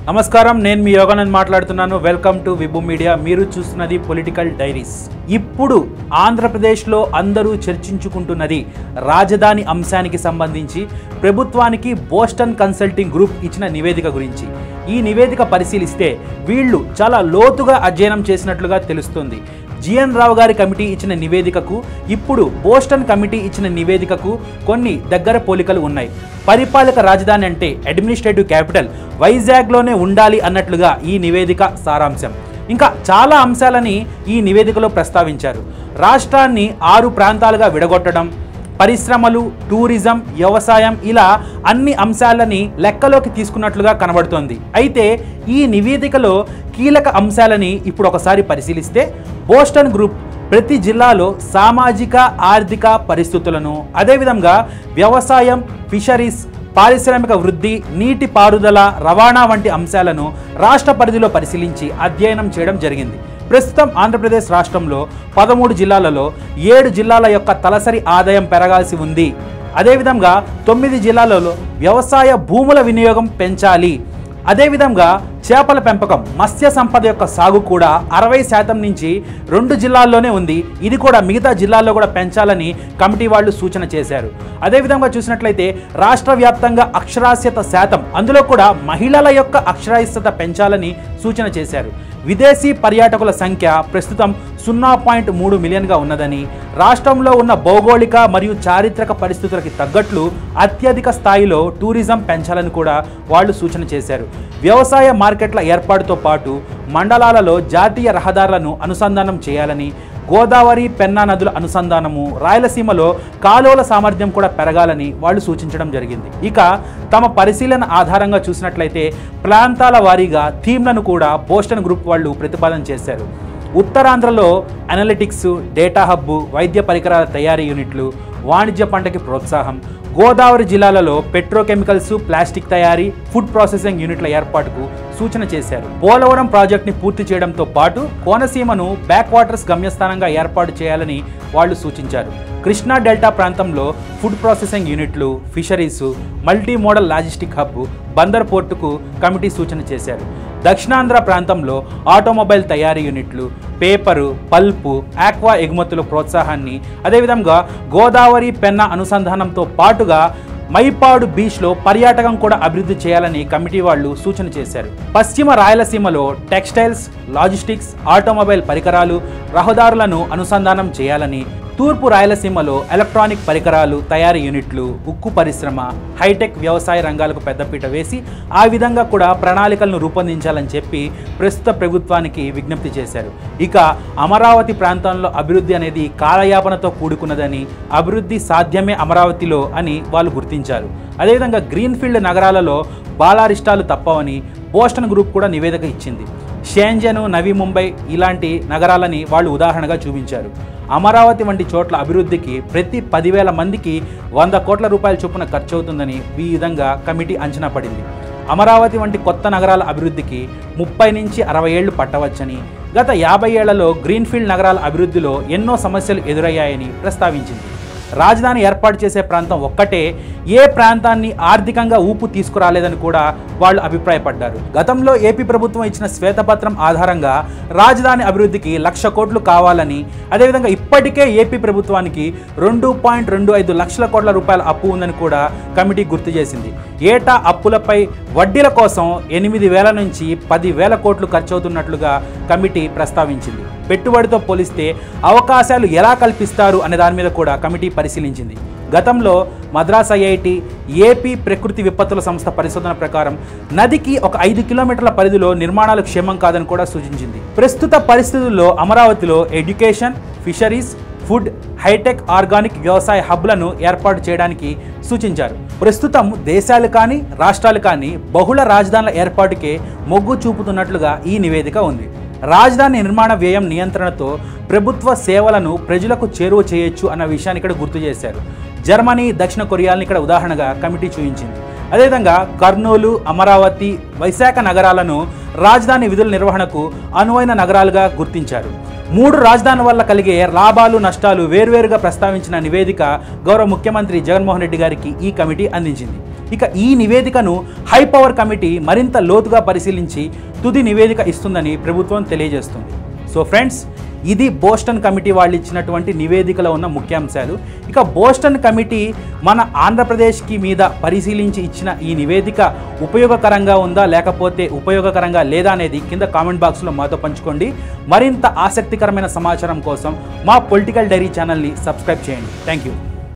నమస్కారం నేను మీ యోగానంద్ మాట్లాడుతున్నాను వెల్కమ్ టు విబు మీడియా మీరు చూస్తున్నది పొలిటికల్ డైరీస్ ఇప్పుడు ఆంధ్రప్రదేశ్లో అందరూ చర్చించుకుంటున్నది రాజధాని అంశానికి సంబంధించి ప్రభుత్వానికి బోస్టన్ కన్సల్టింగ్ గ్రూప్ ఇచ్చిన నివేదిక గురించి ఈ నివేదిక పరిశీలిస్తే వీళ్ళు చాలా లోతుగా అధ్యయనం చేసినట్లుగా తెలుస్తుంది జిఎన్ రావు గారి కమిటీ ఇచ్చిన నివేదికకు ఇప్పుడు బోస్టన్ కమిటీ ఇచ్చిన నివేదికకు కొన్ని దగ్గర పోలికలు ఉన్నాయి పరిపాలక రాజధాని అంటే అడ్మినిస్ట్రేటివ్ క్యాపిటల్ వైజాగ్లోనే ఉండాలి అన్నట్లుగా ఈ నివేదిక సారాంశం ఇంకా చాలా అంశాలని ఈ నివేదికలో ప్రస్తావించారు రాష్ట్రాన్ని ఆరు ప్రాంతాలుగా విడగొట్టడం పరిశ్రమలు టూరిజం వ్యవసాయం ఇలా అన్ని అంశాలని లెక్కలోకి తీసుకున్నట్లుగా కనబడుతోంది అయితే ఈ నివేదికలో కీలక అంశాలని ఇప్పుడు ఒకసారి పరిశీలిస్తే బోస్టన్ గ్రూప్ ప్రతి జిల్లాలో సామాజిక ఆర్థిక పరిస్థితులను అదేవిధంగా వ్యవసాయం ఫిషరీస్ పారిశ్రామిక వృద్ధి నీటి పారుదల రవాణా వంటి అంశాలను రాష్ట్ర పరిధిలో పరిశీలించి అధ్యయనం చేయడం జరిగింది ప్రస్తుతం ఆంధ్రప్రదేశ్ రాష్ట్రంలో పదమూడు జిల్లాలలో ఏడు జిల్లాల యొక్క తలసరి ఆదాయం పెరగాల్సి ఉంది అదేవిధంగా తొమ్మిది జిల్లాలలో వ్యవసాయ భూముల వినియోగం పెంచాలి అదేవిధంగా చేపల పెంపకం మత్స్య సంపద యొక్క సాగు కూడా అరవై శాతం నుంచి రెండు జిల్లాల్లోనే ఉంది ఇది కూడా మిగతా జిల్లాల్లో కూడా పెంచాలని కమిటీ వాళ్ళు సూచన చేశారు అదేవిధంగా చూసినట్లయితే రాష్ట్ర వ్యాప్తంగా అక్షరాస్యత శాతం అందులో కూడా మహిళల యొక్క అక్షరాస్యత పెంచాలని సూచన చేశారు విదేశీ పర్యాటకుల సంఖ్య ప్రస్తుతం సున్నా పాయింట్ మూడు మిలియన్గా ఉన్నదని రాష్ట్రంలో ఉన్న భౌగోళిక మరియు చారిత్రక పరిస్థితులకి తగ్గట్లు అత్యధిక స్థాయిలో టూరిజం పెంచాలని కూడా వాళ్ళు సూచన చేశారు వ్యవసాయ మార్కెట్ల ఏర్పాటుతో పాటు మండలాలలో జాతీయ రహదారులను అనుసంధానం చేయాలని గోదావరి పెన్నా నదుల అనుసంధానము రాయలసీమలో కాలువల సామర్థ్యం కూడా పెరగాలని వాళ్ళు సూచించడం జరిగింది ఇక తమ పరిశీలన ఆధారంగా చూసినట్లయితే ప్రాంతాల వారీగా థీమ్లను కూడా బోస్టన్ గ్రూప్ వాళ్ళు ప్రతిపాదన చేశారు ఉత్తరాంధ్రలో అనలిటిక్స్ డేటా హబ్బు వైద్య పరికరాల తయారీ యూనిట్లు వాణిజ్య పంటకి ప్రోత్సాహం గోదావరి జిల్లాలలో పెట్రోకెమికల్స్ ప్లాస్టిక్ తయారీ ఫుడ్ ప్రాసెసింగ్ యూనిట్ల ఏర్పాటుకు సూచన చేశారు పోలవరం ప్రాజెక్ట్ని పూర్తి చేయడంతో పాటు కోనసీమను బ్యాక్ వాటర్స్ గమ్యస్థానంగా ఏర్పాటు చేయాలని వాళ్ళు సూచించారు కృష్ణా డెల్టా ప్రాంతంలో ఫుడ్ ప్రాసెసింగ్ యూనిట్లు fisheries multi modal logistic hub Bandar పోర్టుకు కమిటీ సూచన చేశారు దక్షిణాంధ్ర ప్రాంతంలో ఆటోమొబైల్ తయారీ యూనిట్లు పేపరు పల్పు ఆక్వా ఎగుమతుల ప్రోత్సాహాన్ని అదేవిధంగా గోదావరి పెన్నా అనుసంధానంతో పాటుగా మైపాడు బీచ్లో పర్యాటకం కూడా అభివృద్ధి చేయాలని కమిటీ వాళ్ళు సూచన చేశారు పశ్చిమ రాయలసీమలో టెక్స్టైల్స్ లాజిస్టిక్స్ ఆటోమొబైల్ పరికరాలు రహదారులను అనుసంధానం చేయాలని తూర్పు రాయలసీమలో ఎలక్ట్రానిక్ పరికరాలు తయారీ యూనిట్లు ఉక్కు పరిశ్రమ హైటెక్ వ్యవసాయ రంగాలకు పెద్దపీట వేసి ఆ విధంగా కూడా ప్రణాళికలను రూపొందించాలని చెప్పి ప్రస్తుత ప్రభుత్వానికి విజ్ఞప్తి చేశారు ఇక అమరావతి ప్రాంతంలో అభివృద్ధి అనేది కాలయాపనతో కూడుకున్నదని అభివృద్ధి సాధ్యమే అమరావతిలో అని వాళ్ళు గుర్తించారు అదేవిధంగా గ్రీన్ఫీల్డ్ నగరాలలో బాలారిష్టాలు తప్పవని బోస్టన్ గ్రూప్ కూడా నివేదిక ఇచ్చింది షేంజను నవీ ముంబై ఇలాంటి నగరాలని వాళ్ళు ఉదాహరణగా చూపించారు అమరావతి వంటి చోట్ల అభివృద్ధికి ప్రతి పదివేల మందికి వంద కోట్ల రూపాయల చొప్పున ఖర్చు అవుతుందని ఈ విధంగా కమిటీ అంచనా పడింది అమరావతి వంటి కొత్త నగరాల అభివృద్ధికి ముప్పై నుంచి అరవై ఏళ్లు పట్టవచ్చని గత యాభై ఏళ్లలో గ్రీన్ఫీల్డ్ నగరాల అభివృద్ధిలో ఎన్నో సమస్యలు ఎదురయ్యాయని ప్రస్తావించింది రాజధాని ఏర్పాటు చేసే ప్రాంతం ఒక్కటే ఏ ప్రాంతాన్ని ఆర్థికంగా ఊపు తీసుకురాలేదని కూడా వాళ్ళు అభిప్రాయపడ్డారు గతంలో ఏపీ ప్రభుత్వం ఇచ్చిన శ్వేతపత్రం ఆధారంగా రాజధాని అభివృద్ధికి లక్ష కోట్లు కావాలని అదేవిధంగా ఇప్పటికే ఏపీ ప్రభుత్వానికి రెండు పాయింట్ రెండు ఐదు లక్షల కోట్ల రూపాయల అప్పు ఉందని కూడా కమిటీ గుర్తు చేసింది ఏటా అప్పులపై వడ్డీల కోసం ఎనిమిది వేల నుంచి పది వేల కోట్లు ఖర్చవుతున్నట్లుగా కమిటీ ప్రస్తావించింది పెట్టుబడితో పోలిస్తే అవకాశాలు ఎలా కల్పిస్తారు అనే దాని మీద కూడా కమిటీ పరిశీలించింది గతంలో మద్రాస్ ఐఐటి ఏపీ ప్రకృతి విపత్తుల సంస్థ పరిశోధన ప్రకారం నదికి ఒక ఐదు కిలోమీటర్ల పరిధిలో నిర్మాణాలు క్షేమం కాదని కూడా సూచించింది ప్రస్తుత పరిస్థితుల్లో అమరావతిలో education fisheries food hitech organic వ్యవసాయ హబ్లను ఏర్పాటు చేయడానికి సూచించారు ప్రస్తుతం దేశాలు కానీ రాష్ట్రాలు కానీ బహుళ రాజధానుల ఏర్పాటుకే మొగ్గు చూపుతున్నట్లుగా ఈ నివేదిక ఉంది రాజధాని నిర్మాణ వ్యయం నియంత్రణతో ప్రభుత్వ సేవలను ప్రజలకు చేరువ చేయొచ్చు అన్న విషయాన్ని ఇక్కడ గుర్తు చేశారు జర్మనీ దక్షిణ కొరియాలను ఇక్కడ ఉదాహరణగా కమిటీ చూపించింది అదేవిధంగా కర్నూలు అమరావతి వైశాఖ నగరాలను రాజధాని విధుల నిర్వహణకు అనువైన నగరాలుగా గుర్తించారు మూడు రాజధానుల వల్ల కలిగే లాభాలు నష్టాలు వేర్వేరుగా ప్రస్తావించిన నివేదిక గౌరవ ముఖ్యమంత్రి జగన్మోహన్ రెడ్డి గారికి ఈ కమిటీ అందించింది ఇక ఈ నివేదికను హై పవర్ కమిటీ మరింత లోతుగా పరిశీలించి తుది నివేదిక ఇస్తుందని ప్రభుత్వం తెలియజేస్తుంది సో ఫ్రెండ్స్ ఇది బోస్టన్ కమిటీ వాళ్ళు ఇచ్చినటువంటి నివేదికలో ఉన్న ముఖ్యాంశాలు ఇక బోస్టన్ కమిటీ మన ఆంధ్రప్రదేశ్కి మీద పరిశీలించి ఇచ్చిన ఈ నివేదిక ఉపయోగకరంగా ఉందా లేకపోతే ఉపయోగకరంగా లేదా అనేది కింద కామెంట్ బాక్స్లో మాతో పంచుకోండి మరింత ఆసక్తికరమైన సమాచారం కోసం మా పొలిటికల్ డైరీ ఛానల్ని సబ్స్క్రైబ్ చేయండి థ్యాంక్ యూ